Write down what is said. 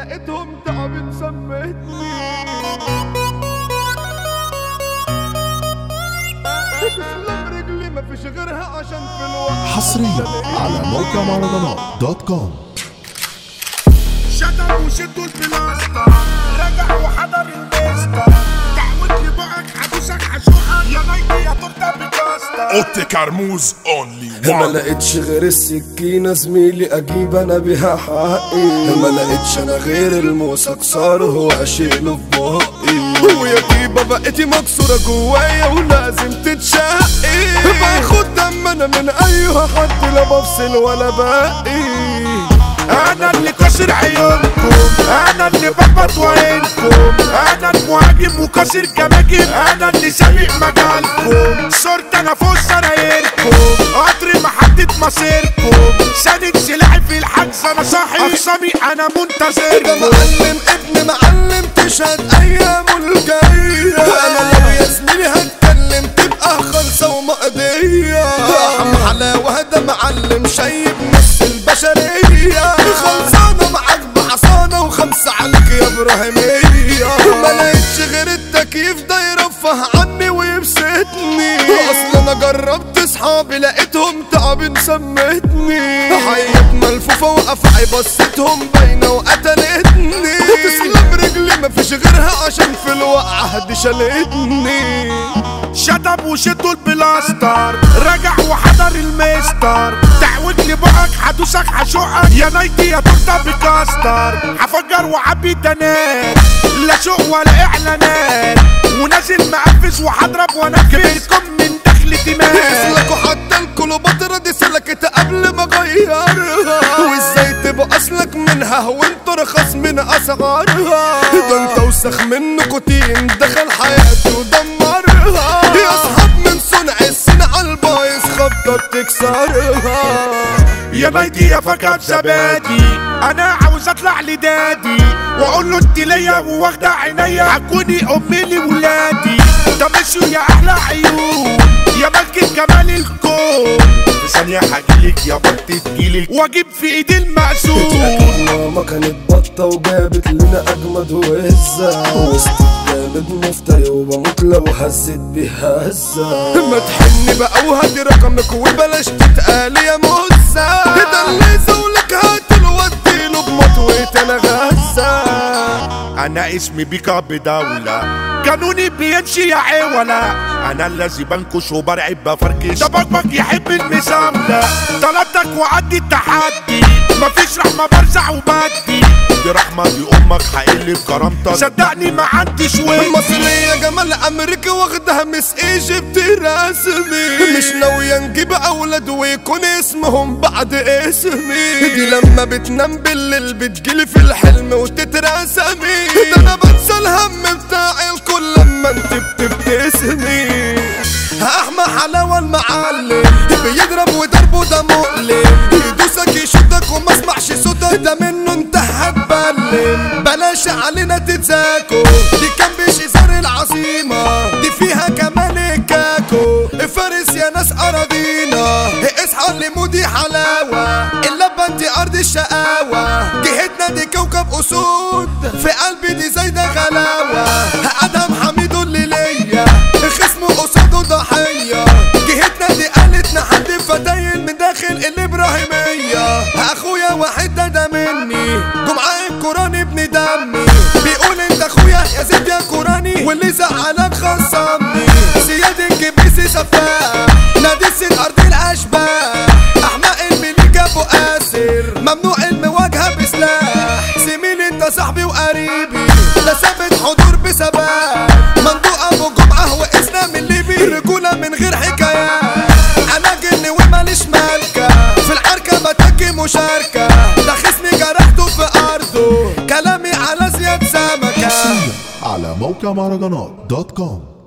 لقيتهم تعب سمتني تسلم رجلي مفيش غيرها عشان في الوقت حصريا على موقع مهرجانات دوت كوم شتم وشدوا البلاستر رجع وحضر المستر تعود لبقك حدوسك حشوحك يا نايتي يا تورته بكاستر اوتي كرموز اونلي ما وان لقيتش غير السكينة زميلي اجيب انا بيها حقي ما لقيتش انا غير الموس اكسره واشيله في بقي ويا طيبة بقيتي مكسورة جوايا ولازم تتشقي باخد دم انا من ايها حد لا بفصل ولا باقي انا اللي كسر عيونكم انا اللي بخبط وعينكم انا المهاجم وكسر كماجم انا اللي سابق مجالكم صرت انا فوق سرايركم قطر محدد مصيركم ساند سلاحي في الحجز انا صاحي اقسامي انا ده منتظركم معلم ابن معلم تشهد ايامه الجاية انا لو يا زميلي هتكلم تبقى خالصة ومقضية عم حلاوة ده معلم شايب نص البشرية خلصانة معاك بعصانة وخمسة عليك يا ابراهيمية ما لقيتش غير التكييف ده يرفه عني ويبسطني اصل انا جربت اصحابي لقيتهم تعب سمتني حيط ملفوفة وقفعي بصيتهم باينة وقتلتني تسلم رجلي مفيش غيرها عشان في الوقعة دي شالتني شطب وشدوا البلاستر رجع وحضر المستر تعوج لبقك حدوسك حشوقك يا نايتي يا تورته بكاستر هفجر وعبي دنات لا سوق ولا اعلانات ونازل مقفز وهضرب وانا كبيركم من دخل دماغ سلك وحتى الكليوباترا دي سلكت قبل ما اغيرها وازاي تبقى اسلك منها وانت رخص من اسعارها ده انت وسخ من نيكوتين دخل حياتي ودمرها يا اصحاب من صنع الصنع البايظ خبطه بتكسرها يا نايتي يا فكر زبادي انا عاوز اطلع لدادي واقول له انت ليا وواخده عينيا هتكوني امي لولادي ده مشوا يا احلى عيون يا ملكة جمال الكون في ثانية هجيلك يا بط تجيلك واجيب في ايدي المقسوم ماما كانت بطة وجابت لنا أجمد وهزة وسط جامد مفتري وبموت لو هزت بيها هزة ما تحني بقى وهدي رقمك وبلاش تتقال يا مهزة ده اللي زولك هاتله وديله بمطوة أنا غزة انا اسمي بيكا بدولة قانوني بيمشي يا عولا انا الذي بنكش وبرعب بفركش ده بكبك يحب المساملة طلبتك وعدي التحدي مفيش رحمة برزع وبدي دي رحمة دي امك حقل بكرامتك صدقني ما عنديش وين مصرية جمال أمريكا واخدها مس ايجيبت رسمي مش ناوية نجيب أولاد ويكون اسمهم بعد اسمي دي لما بتنام بالليل بتجيلي في الحلم وتترسمي ده أنا بنسى الهم بتاعي الكل لما انت بتبتسمي أحمى حلاوة المعلم بيضرب وضربه ده مؤلم يدوسك يشدك وما اسمعش صوتك ده منه انت هتبلم بلاش علينا تتزاكو دي كان بشزار العظيمة دي فيها كمان الكاكو فارس يا ناس أراضينا اصحى لمودي حلاوة اللبة انت أرض الشقاوة جهتنا دي كوكب أسود في قلبي دي زايدة غلاوة أدهم حميد اللي ليا خصمه قصاده ضحية جهتنا دي قالت نحد فتاين من داخل الإبراهيمية أخويا واحد ده ده مني جمعة القرآن ابن دمي بيقول انت اخويا يا زيد يا قراني واللي زعلك خصمني زياد الجبيسي سفاح نادي السين ارض الاشباح احمق الملك ابو قاسر ممنوع المواجهه بسلاح زميلي انت صاحبي وقريبي ده ثابت حضور بثبات مندوق ابو جمعه واسلام الليبي رجوله من غير حكايات انا جن وماليش مالكه في الحركه بتكي مشاركه ده خصمي جرحته في ارضه كلامي على زياد سمكه على موقع مهرجانات دوت كوم